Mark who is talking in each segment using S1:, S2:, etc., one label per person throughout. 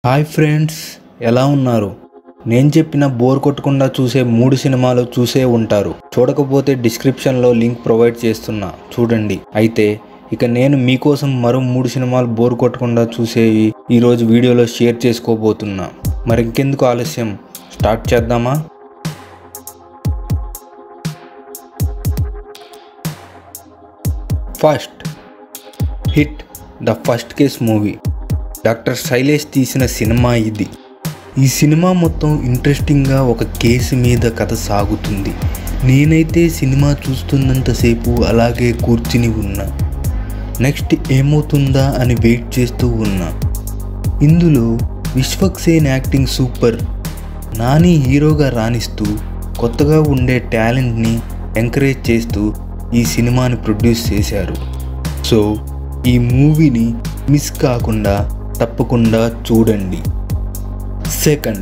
S1: hi friends ఎలా ఉన్నారు నేను చెప్పిన బోర్ కొట్టకుండా చూసే మూడు సినిమాలు చూసే ఉంటారు చూడకపోతే డిస్క్రిప్షన్లో లింక్ ప్రొవైడ్ చేస్తున్నా చూడండి అయితే ఇక నేను మీకోసం మరో మూడు సినిమాలు బోర్ కొట్టకుండా చూసేవి ఈరోజు వీడియోలో షేర్ చేసుకోబోతున్నా మరి ఇంకెందుకు ఆలస్యం స్టార్ట్ చేద్దామా first hit the first case movie doctor Sailesh తీసిన సినిమా ఇది ఈ సినిమా మొత్తం ఇంట్రెస్టింగ్గా ఒక కేసు మీద కథ సాగుతుంది నేనైతే సినిమా చూస్తున్నంతసేపు అలాగే కూర్చుని ఉన్నా నెక్స్ట్ ఏమవుతుందా అని వెయిట్ చేస్తూ ఉన్నా ఇందులో విశ్వక్సేన్ యాక్టింగ్ సూపర్ నాని హీరోగా రాణిస్తూ కొత్తగా ఉండే టాలెంట్ని ఎంకరేజ్ చేస్తూ ఈ సినిమాని ప్రొడ్యూస్ చేశారు సో ఈ మూవీని మిస్ కాకుండా తప్పకుండా చూడండి సెకండ్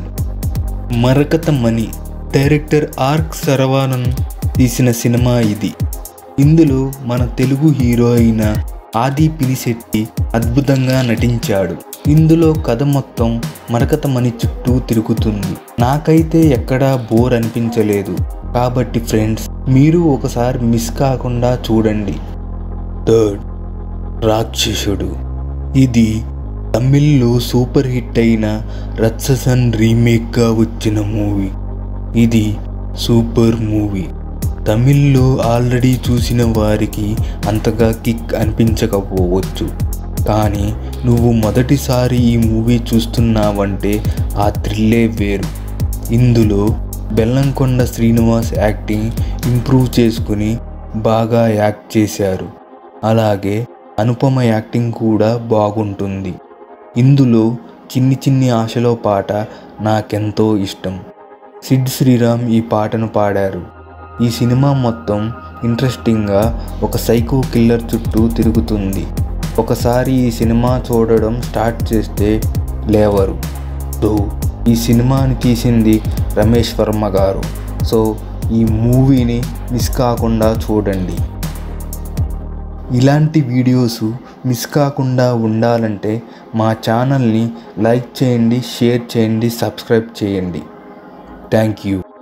S1: మరకత మణి డైరెక్టర్ ఆర్క్ సరవానన్ తీసిన సినిమా ఇది ఇందులో మన తెలుగు హీరో అయిన ఆది పినిశెట్టి అద్భుతంగా నటించాడు ఇందులో కథ మొత్తం మరకత మణి చుట్టూ తిరుగుతుంది నాకైతే ఎక్కడా బోర్ అనిపించలేదు కాబట్టి ఫ్రెండ్స్ మీరు ఒకసారి మిస్ కాకుండా చూడండి థర్డ్ రాక్షసుడు ఇది తమిళ్లో సూపర్ హిట్ అయిన రత్ససన్ రీమేక్గా వచ్చిన మూవీ ఇది సూపర్ మూవీ తమిళ్లో ఆల్రెడీ చూసిన వారికి అంతగా కిక్ అనిపించకపోవచ్చు కానీ నువ్వు మొదటిసారి ఈ మూవీ చూస్తున్నావంటే ఆ థ్రిల్లే వేరు ఇందులో బెల్లంకొండ శ్రీనివాస్ యాక్టింగ్ ఇంప్రూవ్ చేసుకుని బాగా యాక్ట్ చేశారు అలాగే అనుపమ యాక్టింగ్ కూడా బాగుంటుంది ఇందులో చిన్ని చిన్ని ఆశలో పాట నాకెంతో ఇష్టం సిడ్ శ్రీరామ్ ఈ పాటను పాడారు ఈ సినిమా మొత్తం ఇంట్రెస్టింగ్గా ఒక సైకో కిల్లర్ చుట్టూ తిరుగుతుంది ఒకసారి ఈ సినిమా చూడడం స్టార్ట్ చేస్తే లేవరు సో ఈ సినిమాని తీసింది రమేష్ వర్మ గారు సో ఈ మూవీని మిస్ కాకుండా చూడండి ఇలాంటి వీడియోస్ మిస్ కాకుండా ఉండాలంటే మా ఛానల్ని లైక్ చేయండి షేర్ చేయండి సబ్స్క్రైబ్ చేయండి థ్యాంక్ యూ